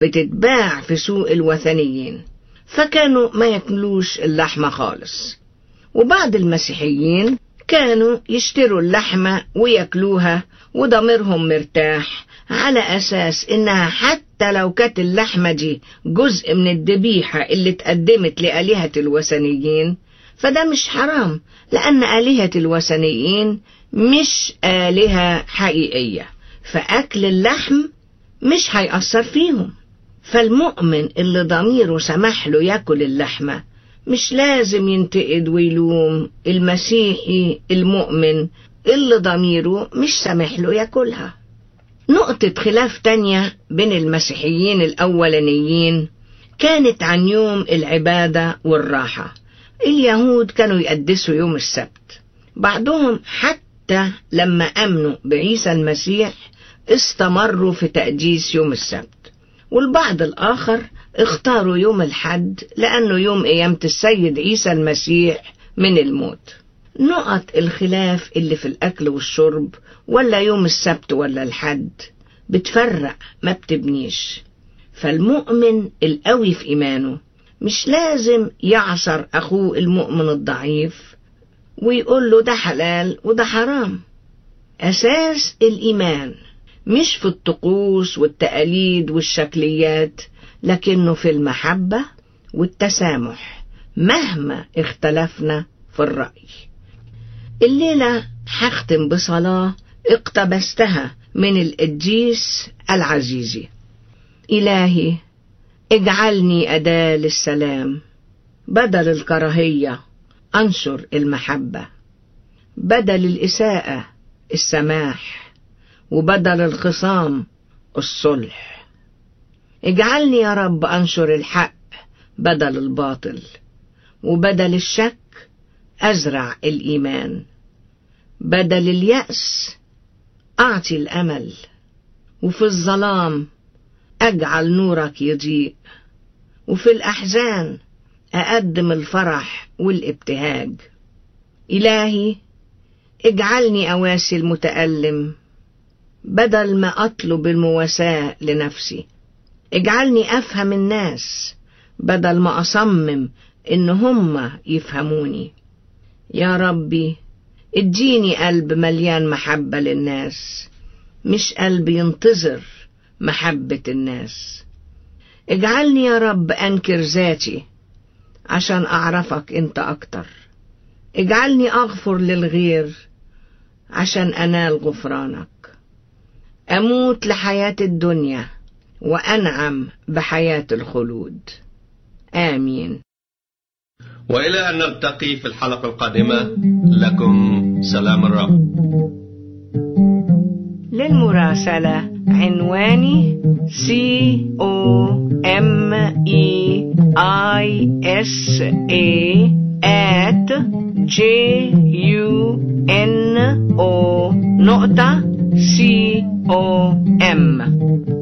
بتتباع في سوق الوثنيين فكانوا ما ياكلوش اللحمة خالص وبعض المسيحيين كانوا يشتروا اللحمة وياكلوها وضميرهم مرتاح على أساس إنها حتى لو كانت اللحمة دي جزء من الذبيحة اللي اتقدمت لآلهة الوثنيين فده مش حرام لأن آلهة الوثنيين مش آلهة حقيقية فأكل اللحم مش هيأثر فيهم فالمؤمن اللي ضميره سمح له ياكل اللحمة مش لازم ينتقد ويلوم المسيحي المؤمن اللي ضميره مش سامح له ياكلها نقطة خلاف تانية بين المسيحيين الأولانيين كانت عن يوم العبادة والراحة اليهود كانوا يقدسوا يوم السبت بعضهم حتى لما أمنوا بعيسى المسيح استمروا في تقديس يوم السبت والبعض الآخر اختاروا يوم الحد لأنه يوم قيامة السيد عيسى المسيح من الموت نقط الخلاف اللي في الأكل والشرب ولا يوم السبت ولا الحد بتفرق ما بتبنيش فالمؤمن القوي في إيمانه مش لازم يعصر أخوه المؤمن الضعيف ويقول له ده حلال وده حرام أساس الإيمان مش في الطقوس والتقاليد والشكليات لكنه في المحبة والتسامح مهما اختلفنا في الرأي الليلة هختم بصلاة اقتبستها من القديس العزيزي إلهي اجعلني أداة للسلام بدل الكراهية أنشر المحبة بدل الإساءة السماح وبدل الخصام الصلح اجعلني يا رب أنشر الحق بدل الباطل وبدل الشك أزرع الإيمان بدل اليأس أعطي الأمل وفي الظلام أجعل نورك يضيء وفي الأحزان أقدم الفرح والابتهاج إلهي اجعلني أواسي المتألم بدل ما أطلب المواساة لنفسي اجعلني أفهم الناس بدل ما أصمم إن هم يفهموني يا ربي اديني قلب مليان محبة للناس مش قلب ينتظر محبة الناس اجعلني يا رب أنكر ذاتي عشان أعرفك أنت أكتر اجعلني أغفر للغير عشان أنال غفرانك أموت لحياة الدنيا وأنعم بحياة الخلود آمين وإلى أن نلتقي في الحلقة القادمة لكم سلام الرب للمراسلة عنواني C O M E I S A at J U N O نقطة C O M